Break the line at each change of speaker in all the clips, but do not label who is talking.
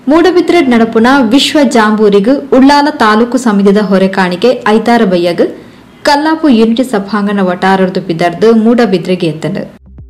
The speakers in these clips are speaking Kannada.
ಮೂಡಬಿದ್ರೆ ನಡಪುನ ವಿಶ್ವ ಜಾಂಬೂರಿಗು ಉಳ್ಳಾಲ ತಾಲೂಕು ಸಮಿತಿದ ಹೊರೆಕಾಣಿಕೆ ಐತಾರ ಬಯ್ಯಗ್ ಕಲ್ಲಾಪು ಯೂನಿಟಿ ಸಭಾಂಗಣ ವಟಾರದ್ದು ಬಿದ್ದರ್ದು ಮೂಡಬಿದ್ರೆಗೆ ಎತ್ತಂಡು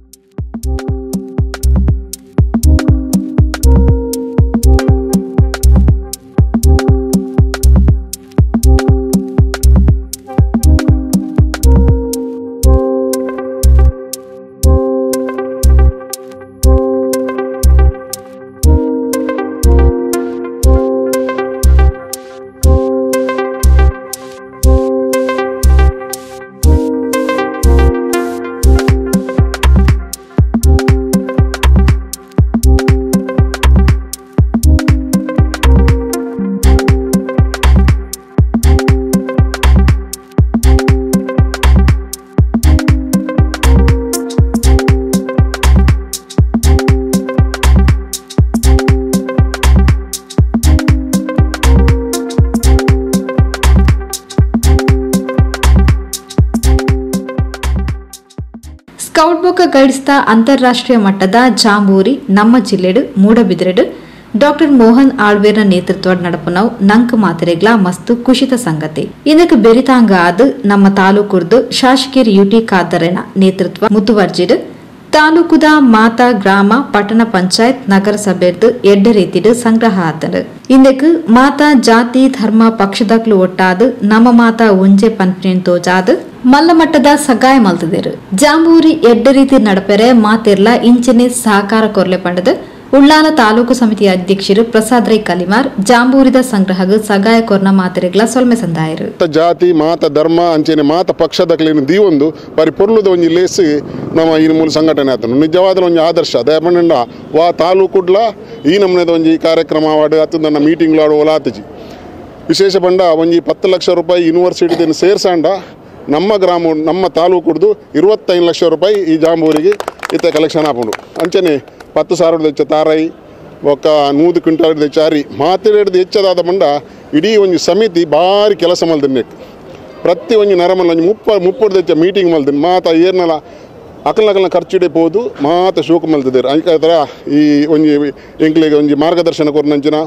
ಸ್ಕೌಟ್ ಬೊಕ್ಕ ಗೈಡ್ಸ್ದ ಅಂತಾರಾಷ್ಟ್ರೀಯ ಮಟ್ಟದ ಜಾಂಬೂರಿ ನಮ್ಮ ಜಿಲ್ಲೆಡು ಮೂಡಬಿದ್ರೆಡು ಡಾಕ್ಟರ್ ಮೋಹನ್ ಆಳ್ವೇರ್ನ ನೇತೃತ್ವ ನಡಪನವು ನಂಕ್ ಮಾತಿರೆಗ್ಲ ಮಸ್ತು ಕುಶಿತ ಸಂಗತಿ ಇದಕ್ಕೆ ಬೆರಿತಾಂಗ ಆದ್ ನಮ್ಮ ತಾಲೂಕುರ್ದು ಶಾಸಕೀರ್ ಯುಟಿ ಖಾದರನ ನೇತೃತ್ವ ಮುತುವರ್ಜಿಡು ತಾಲೂಕುದ ಮಾತಾ ಗ್ರಾಮ ಪಟ್ಟಣ ಪಂಚಾಯತ್ ನಗರಸಭೆರ್ದು ಎಡ್ಡ ರೀತಿಡು ಸಂಗ್ರಹ ಆತಡು ಇಂದಕ್ಕೆ ಮಾತಾ ಜಾತಿ ಧರ್ಮ ಪಕ್ಷದಕ್ಲು ಒಟ್ಟಾದು ನಮ್ಮ ಮಾತಾ ಒಂಜೆ ಪನ್ಪಿನ ತೋಜಾದು ಮಲ್ಲಮಟ್ಟದ ಸಗಾಯ ಮಲ್ತದಿರು ಜಾಂಬೂರಿ ಎಡ್ಡ ರೀತಿ ನಡಪೆರೆ ಮಾತಿರ್ಲ ಇಂಚಿನ ಸಹಕಾರ ಕೊರ್ಲೆ ಪಂಡದು ಉಳ್ಳಾಲ ತಾಲೂಕು ಸಮಿತಿ ಅಧ್ಯಕ್ಷರು ಪ್ರಸಾದ್ ರೈ ಕಲಿಮಾರ್ ಜಾಂಬೂರಿದ ಸಂಗ್ರಹಗ್ ಸಗಾಯ ಕೊರ್ನ ಮಾತಿರೆಗ್ಲ ಸೊಲ್ಮೆ ಸಂದಾಯರು
ಮಾತ ಜಾತಿ ಮಾತ ಧರ್ಮ ಅಂಚೆನೆ ಮಾತ ಪಕ್ಷದಕ್ಲಿನ ದೀವೊಂದು ಬರಿ ಪೊರ್ಲುದ ಒಂಜಿ ಲೇಸಿ ನಮ್ಮ ಈ ಮೂಲ ಸಂಘಟನೆ ಆತನು ನಿಜವಾದ ಒಂಜಿ ಆದರ್ಶ ದಯಪಂಡ ವಾ ತಾಲೂಕುಡ್ಲ ಈ ನಮೂನೆದ ಒಂಜಿ ಕಾರ್ಯಕ್ರಮ ಆಡು ಅತ್ತು ನನ್ನ ಮೀಟಿಂಗ್ಲು ಆಡು ಒಲಾತಜಿ ವಿಶೇಷ ಪಂಡ ಒಂಜಿ ಪತ್ತು ಲಕ್ಷ ರೂಪಾಯಿ ಯೂನಿವರ್ಸಿಟಿದ ಸೇರ್ಸಂಡ ನಮ್ಮ ಗ್ರಾಮ ನಮ್ಮ ತಾಲೂಕುಡ್ದು ಇರುವತ್ತೈದು ಲಕ್ಷ ರೂಪಾಯಿ ಈ ಜಾಂಬೂರಿಗೆ ಇತ್ತ ಕಲೆಕ್ಷನ್ ಆಪುಂಡು ಅಂಚನೆ ಪತ್ತು ಸಾವಿರದ ಹೆಚ್ಚು ತಾರಾಯಿ ಒಕ್ಕ ನೂದು ಕ್ವಿಂಟಾಲ್ ಹೆಚ್ಚು ಅರಿ ಮಾತಿಡಿದು ಹೆಚ್ಚದಾದ ಮಂಡ ಇಡೀ ಒಂದು ಸಮಿತಿ ಭಾರಿ ಕೆಲಸ ಮಲ್ದಿನ್ನೆಕ್ ಪ್ರತಿ ಒಂಜಿ ನರಮಲ್ಲ ಒಂಜಿ ಮುಪ್ಪ ಮುಪ್ಪಡು ಹೆಚ್ಚ ಮೀಟಿಂಗ್ ಮಲ್ದಿನ್ ಮಾತ ಏರ್ನಲ ಅಕಲ್ನ ಅಕಲ್ನ ಖರ್ಚಿಡೆ ಪೋದು ಮಾತ ಶೋಕ ಮಲ್ತಿದ್ದೇರು ಅಂಕರ ಈ ಒಂಜಿ ಎಂಕ್ಲಿಗೆ ಒಂಜಿ ಮಾರ್ಗದರ್ಶನ ಕೊರ್ನಂಚಿನ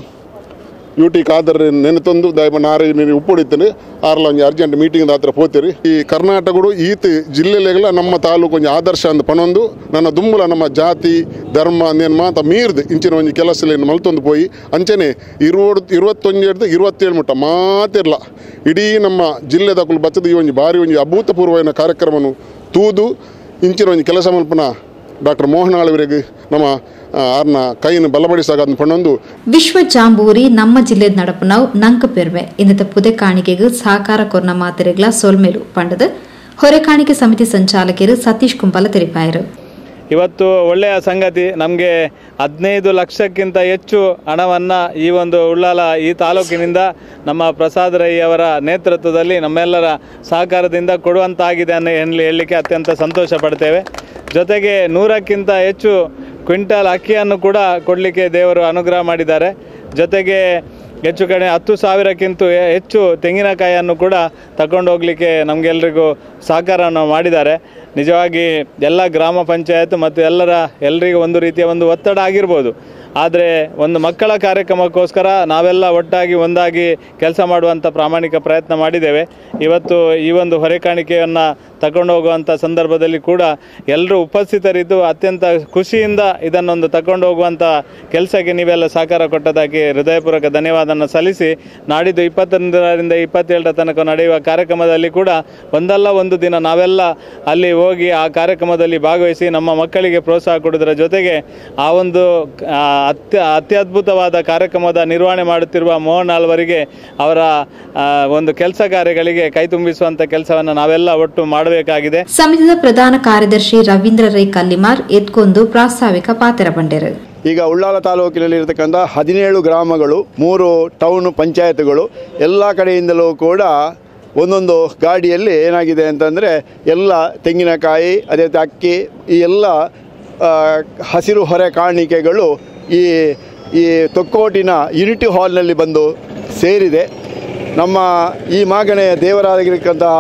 ಯು ಟಿ ಖಾದರ್ ನೆನೆತೊಂದು ದಯಮ ನಾರೆ ನೀನು ಉಪ್ಪುಡಿತ್ತನೆ ಆರ್ಲ ಒಂಜಿ ಅರ್ಜೆಂಟ್ ಮೀಟಿಂಗ್ ಹತ್ರ ಪೋತಿರಿ ಈ ಕರ್ನಾಟಕಡು ಈತ್ ಜಿಲ್ಲೆಲೆಗಳ ನಮ್ಮ ತಾಲೂಕು ಒಂಜಿ ಆದರ್ಶ ಅಂದ್ ಪನೊಂದು ನನ್ನ ದುಮ್ಮಲ ನಮ್ಮ ಜಾತಿ ಧರ್ಮ ಅಂದೇನು ಮಾತ ಮೀರ್ದು ಇಂಚಿನ ಒಂಜಿ ಕೆಲಸಲೇನು ಮಲ್ತೊಂದು ಪೋಯಿ ಅಂಚನೆ ಇರುವಡು ಇರುವತ್ತೊಂಜೆಡ್ದು ಇರುವತ್ತೇಳು ಮುಟ್ಟ ಮಾತಿರ್ಲ ಇಡೀ ನಮ್ಮ ಜಿಲ್ಲೆದ ಕುಲ್ ಬಚ್ಚದ ಈ ಒಂಜಿ ಭಾರಿ ಒಂಜಿ ಅಭೂತಪೂರ್ವమైన ಕಾರ್ಯಕ್ರಮನು ತೂದು ಇಂಚಿನ ಒಂಜಿ ಕೆಲಸ ಮಲ್ಪನ ಡಾಕ್ಟರ್ ಮೋಹನ್ ಆಳ್ವರಿಗೆ ನಮ್ಮ ಆ, ಆರ್ನ ಕೈಯನ್ನು ಬಲಪಡಿಸಾಗ ಪಣ್ಣೊಂದು
ವಿಶ್ವ ಜಾಂಬೂರಿ ನಮ್ಮ ಜಿಲ್ಲೆದ ನಡಪನವು ನಂಕ ಪೆರ್ಮೆ ಇಂದತ ಪುದೆ ಕಾಣಿಕೆಗೂ ಸಹಕಾರ ಕೊರ್ನ ಮಾತಿರೆಗ್ಲ ಸೊಲ್ಮೇಲು ಪಂಡದು ಹೊರೆ ಕಾಣಿಕೆ ಸಮಿತಿ ಸಂಚಾಲಕರು ಸತೀಶ್ ಕುಂಪಲ ತೆರಿಪಾಯರು
ಇವತ್ತು ಒಳ್ಳೆಯ ಸಂಗತಿ ನಮಗೆ ಹದಿನೈದು ಲಕ್ಷಕ್ಕಿಂತ ಹೆಚ್ಚು ಹಣವನ್ನು ಈ ಒಂದು ಉಳ್ಳಾಲ ಈ ತಾಲೂಕಿನಿಂದ ನಮ್ಮ ಪ್ರಸಾದ್ ರೈ ಅವರ ನೇತೃತ್ವದಲ್ಲಿ ನಮ್ಮೆಲ್ಲರ ಸಹಕಾರದಿಂದ ಕೊಡುವಂತಾಗಿದೆ ಅನ್ನೋ ಹೇಳಿ ಹೇಳಲಿಕ್ಕೆ ಅತ್ಯಂತ ಸಂತೋಷ ಪಡ್ತೇವೆ ಜೊತೆಗೆ ನೂರಕ್ಕಿಂತ ಹೆಚ್ಚು ಕ್ವಿಂಟಾಲ್ ಅಕ್ಕಿಯನ್ನು ಕೂಡ ಕೊಡಲಿಕ್ಕೆ ದೇವರು ಅನುಗ್ರಹ ಮಾಡಿದ್ದಾರೆ ಜೊತೆಗೆ ಹೆಚ್ಚು ಕಡೆ ಹತ್ತು ಸಾವಿರಕ್ಕಿಂತ ಹೆಚ್ಚು ತೆಂಗಿನಕಾಯಿಯನ್ನು ಕೂಡ ತಗೊಂಡು ಹೋಗಲಿಕ್ಕೆ ನಮಗೆಲ್ಲರಿಗೂ ಸಹಕಾರವನ್ನು ಮಾಡಿದ್ದಾರೆ ನಿಜವಾಗಿ ಎಲ್ಲ ಗ್ರಾಮ ಪಂಚಾಯತ್ ಮತ್ತು ಎಲ್ಲರ ಎಲ್ಲರಿಗೂ ಒಂದು ರೀತಿಯ ಒಂದು ಒತ್ತಡ ಆಗಿರ್ಬೋದು ಆದರೆ ಒಂದು ಮಕ್ಕಳ ಕಾರ್ಯಕ್ರಮಕ್ಕೋಸ್ಕರ ನಾವೆಲ್ಲ ಒಟ್ಟಾಗಿ ಒಂದಾಗಿ ಕೆಲಸ ಮಾಡುವಂಥ ಪ್ರಾಮಾಣಿಕ ಪ್ರಯತ್ನ ಮಾಡಿದ್ದೇವೆ ಇವತ್ತು ಈ ಒಂದು ಹೊರೆಕಾಣಿಕೆಯನ್ನು ತಗೊಂಡು ಹೋಗುವಂಥ ಸಂದರ್ಭದಲ್ಲಿ ಕೂಡ ಎಲ್ಲರೂ ಉಪಸ್ಥಿತರಿದ್ದು ಅತ್ಯಂತ ಖುಷಿಯಿಂದ ಇದನ್ನೊಂದು ತಗೊಂಡು ಹೋಗುವಂಥ ಕೆಲಸಕ್ಕೆ ನೀವೆಲ್ಲ ಸಹಕಾರ ಕೊಟ್ಟದಾಗಿ ಹೃದಯಪೂರ್ವಕ ಧನ್ಯವಾದನ ಸಲ್ಲಿಸಿ ನಾಡಿದ್ದು ಇಪ್ಪತ್ತೊಂದರಿಂದ ಇಪ್ಪತ್ತೇಳರ ತನಕ ನಡೆಯುವ ಕಾರ್ಯಕ್ರಮದಲ್ಲಿ ಕೂಡ ಒಂದಲ್ಲ ಒಂದು ದಿನ ನಾವೆಲ್ಲ ಅಲ್ಲಿ ಹೋಗಿ ಆ ಕಾರ್ಯಕ್ರಮದಲ್ಲಿ ಭಾಗವಹಿಸಿ ನಮ್ಮ ಮಕ್ಕಳಿಗೆ ಪ್ರೋತ್ಸಾಹ ಕೊಡುವುದರ ಜೊತೆಗೆ ಆ ಒಂದು ಆ, ಅತ್ಯ ಅತ್ಯದ್ಭುತವಾದ ಕಾರ್ಯಕ್ರಮದ ನಿರ್ವಹಣೆ ಮಾಡುತ್ತಿರುವ ಮೋಹನ್ ಆಳ್ವರಿಗೆ ಅವರ ಆ, ಒಂದು ಕೆಲಸ ಕಾರ್ಯಗಳಿಗೆ ಕೈ ತುಂಬಿಸುವಂಥ ಕೆಲಸವನ್ನು ನಾವೆಲ್ಲ ಒಟ್ಟು ಮಾಡಬೇಕಾಗಿದೆ
ಸಮಿತಿದ ಪ್ರಧಾನ ಕಾರ್ಯದರ್ಶಿ ರವೀಂದ್ರ ರೈ ಕಲ್ಲಿಮಾರ್ ಎತ್ಕೊಂದು ಪ್ರಾಸ್ತಾವಿಕ ಪಾತ್ರ ಬಂಡೆರು
ಈಗ ಉಳ್ಳಾಲ ತಾಲೂಕಿನಲ್ಲಿ ಇರತಕ್ಕಂಥ ಹದಿನೇಳು ಗ್ರಾಮಗಳು ಮೂರು ಟೌನ್ ಪಂಚಾಯತ್ಗಳು ಎಲ್ಲ ಕಡೆಯಿಂದಲೂ ಕೂಡ ಒಂದೊಂದು ಗಾಡಿಯಲ್ಲಿ ಏನಾಗಿದೆ ಅಂತಂದರೆ ಎಲ್ಲ ತೆಂಗಿನಕಾಯಿ ಅದೇ ರೀತಿ ಅಕ್ಕಿ ಈ ಎಲ್ಲ ಆ, ಹಸಿರು ಹೊರೆ ಕಾಣಿಕೆಗಳು ಈ ಈ ತೊಕ್ಕೋಟಿನ ಯುನಿಟಿ ಹಾಲ್ನಲ್ಲಿ ಬಂದು ಸೇರಿದೆ ನಮ್ಮ ಈ ಮಾಗಣೆಯ ದೇವರಾಗಿರ್ತಕ್ಕಂತಹ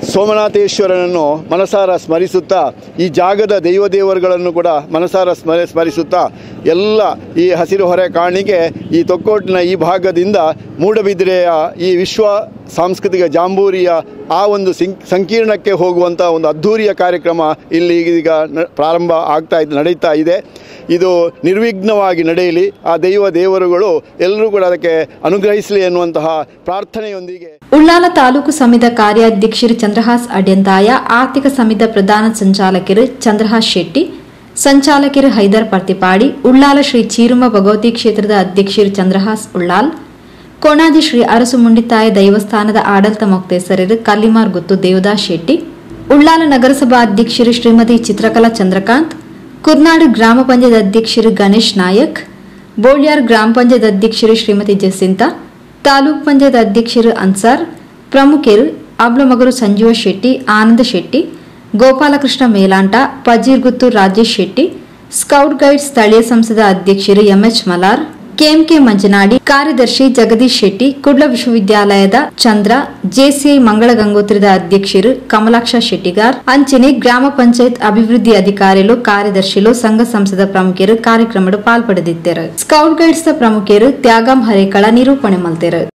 ಸೋಮನಾಥೇಶ್ವರನನ್ನು ಮನಸಾರ ಸ್ಮರಿಸುತ್ತಾ ಈ ಜಾಗದ ದೈವ ದೇವರುಗಳನ್ನು ಕೂಡ ಮನಸಾರ ಸ್ಮರ ಸ್ಮರಿಸುತ್ತಾ ಎಲ್ಲ ಈ ಹಸಿರು ಹೊರೆ ಕಾಣಿಗೆ ಈ ತೊಕ್ಕೋಟಿನ ಈ ಭಾಗದಿಂದ ಮೂಡಬಿದಿರೆಯ ಈ ವಿಶ್ವ ಸಾಂಸ್ಕೃತಿಕ ಜಾಂಬೂರಿಯ ಆ ಒಂದು ಸಿಂ ಸಂಕೀರ್ಣಕ್ಕೆ ಹೋಗುವಂಥ ಒಂದು ಅದ್ಧೂರಿಯ ಕಾರ್ಯಕ್ರಮ ಇಲ್ಲಿ ಈಗ ನ- ಪ್ರಾರಂಭ ಆಗ್ತಾ ಇದೆ ನಡೀತಾ ಇದೆ ಇದು ನಿರ್ವಿಘ್ನವಾಗಿ ನಡೆಯಲಿ ಆ ದೈವ ದೇವರುಗಳು ಎಲ್ಲರೂ ಕೂಡ ಅದಕ್ಕೆ ಅನುಗ್ರಹಿಸಲಿ ಎನ್ನುವಂತಹ ಪ್ರಾರ್ಥನೆಯೊಂದಿಗೆ
ಉಳ್ಳಾಲ ತಾಲೂಕು ಸಮಿತ ಕಾರ್ಯಾಧ್ಯಕ್ಷರು ಚಂದ್ರಹಾಸ್ ಅಡ್ಯಂತಾಯ ಆರ್ಥಿಕ ಸಮಿತ ಪ್ರಧಾನ ಸಂಚಾಲಕರು ಚಂದ್ರಹಾಸ್ ಶೆಟ್ಟಿ ಸಂಚಾಲಕರು ಹೈದರ್ ಪರ್ತಿಪಾಡಿ ಉಳ್ಳಾಲ ಶ್ರೀ ಚೀರುಮ ಭಗವತಿ ಕ್ಷೇತ್ರದ ಅಧ್ಯಕ್ಷರು ಚಂದ್ರಹಾಸ್ ಉಳ್ಳಾಲ್ ಕೊಣಾಜಿ ಶ್ರೀ ಅರಸು ಮುಂಡಿತಾಯ ದೈವಸ್ಥಾನದ ಆಡಳಿತ ಮೊಕ್ತೇಸರರು ಕಲ್ಲಿಮಾರ್ ಗುತ್ತು ದೇವದಾಸ್ ಶೆಟ್ಟಿ ಉಳ್ಳಾಲ ನಗರಸಭಾ ಅಧ್ಯಕ್ಷರು ಶ್ರೀಮತಿ ಚಿತ್ರಕಲಾ ಚಂದ್ರಕಾಂತ್ ಕುರ್ನಾಡು ಗ್ರಾಮ ಪಂಚಾಯತ್ ಅಧ್ಯಕ್ಷರು ಗಣೇಶ್ ನಾಯಕ್ ಬೋಳ್ಯಾರ್ ಗ್ರಾಮ ಪಂಚಾಯತ್ ಅಧ್ಯಕ್ಷರು ಶ್ರೀಮತಿ ಜಸಿಂತಾ ತಾಲೂಕ್ ಪಂಚಾಯತ್ ಅಧ್ಯಕ್ಷರು ಅನ್ಸಾರ್ ಪ್ರಮುಖರು ಅಬ್ಲಮಗರು ಸಂಜೀವ ಶೆಟ್ಟಿ ಆನಂದ ಶೆಟ್ಟಿ ಗೋಪಾಲಕೃಷ್ಣ ಮೇಲಾಂಟ ಪಜೀರ್ಗುತ್ತು ರಾಜೇಶ್ ಶೆಟ್ಟಿ ಸ್ಕೌಟ್ ಗೈಡ್ ಸ್ಥಳೀಯ ಸಂಸದ ಅಧ್ಯಕ್ಷರು ಎಂಎಚ್ ಮಲಾರ್ ಕೆಎಂಕೆ ಮಂಜನಾಡಿ ಕಾರ್ಯದರ್ಶಿ ಜಗದೀಶ್ ಶೆಟ್ಟಿ ಕುಡ್ಲ ವಿಶ್ವವಿದ್ಯಾಲಯದ ಚಂದ್ರ ಜೆಸಿಐ ಮಂಗಳ ಗಂಗೋತ್ರದ ಅಧ್ಯಕ್ಷರು ಕಮಲಾಕ್ಷ ಶೆಟ್ಟಿಗಾರ್ ಅಂಚನೆ ಗ್ರಾಮ ಪಂಚಾಯತ್ ಅಭಿವೃದ್ಧಿ ಅಧಿಕಾರಿಗಳು ಕಾರ್ಯದರ್ಶಿಗಳು ಸಂಘ ಸಂಸದ ಪ್ರಮುಖರು ಕಾರ್ಯಕ್ರಮದ ಪಾಲ್ಪಡೆದಿದ್ದರು ಸ್ಕೌಟ್ ಗೈಡ್ಸ್ ಪ್ರಮುಖರು ತ್ಯಾಗಂ ಹರೇಕಳ ನಿರೂಪಣೆ ಮಲ್ತೆರು